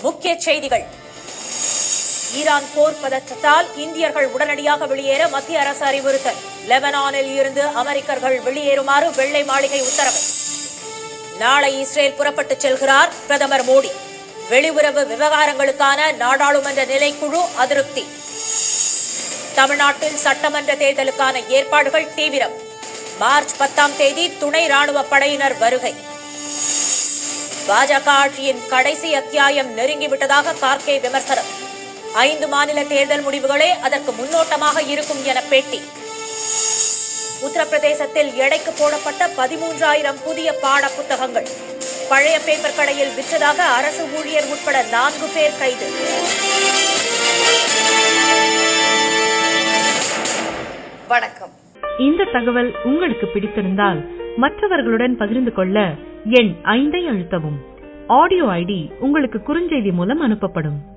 முக்கிய செய்திகள் ஈரான் போர் பதற்றத்தால் இந்தியர்கள் உடனடியாக வெளியேற மத்திய அரசு அறிவுறுத்தல் லெபனானில் இருந்து அமெரிக்கர்கள் வெளியேறுமாறு வெள்ளை மாளிகை உத்தரவு நாளை இஸ்ரேல் புறப்பட்டுச் செல்கிறார் பிரதமர் மோடி வெளியுறவு விவகாரங்களுக்கான நாடாளுமன்ற நிலைக்குழு அதிருப்தி தமிழ்நாட்டில் சட்டமன்ற தேர்தலுக்கான ஏற்பாடுகள் தீவிரம் மார்ச் பத்தாம் தேதி துணை ராணுவ படையினர் வருகை பாஜக ஆட்சியின் கடைசி அத்தியாயம் நெருங்கிவிட்டதாக கார்கே விமர்சனம் ஐந்து மாநில தேர்தல் முடிவுகளே அதற்கு முன்னோட்டமாக இருக்கும் என பேட்டி உத்தரப்பிரதேசத்தில் எடைக்கு போடப்பட்ட பதிமூன்றாயிரம் புதிய பாட புத்தகங்கள் பழைய பேப்பர் கடையில் விற்றதாக அரசு ஊழியர் உட்பட நான்கு பேர் கைது வணக்கம் இந்த தகவல் உங்களுக்கு பிடித்திருந்தால் மற்றவர்களுடன் பகிர்ந்து கொள்ள எண் ஐந்தை அழுத்தவும் ஆடியோ ஐடி உங்களுக்கு குறுஞ்செய்தி மூலம் அனுப்பப்படும்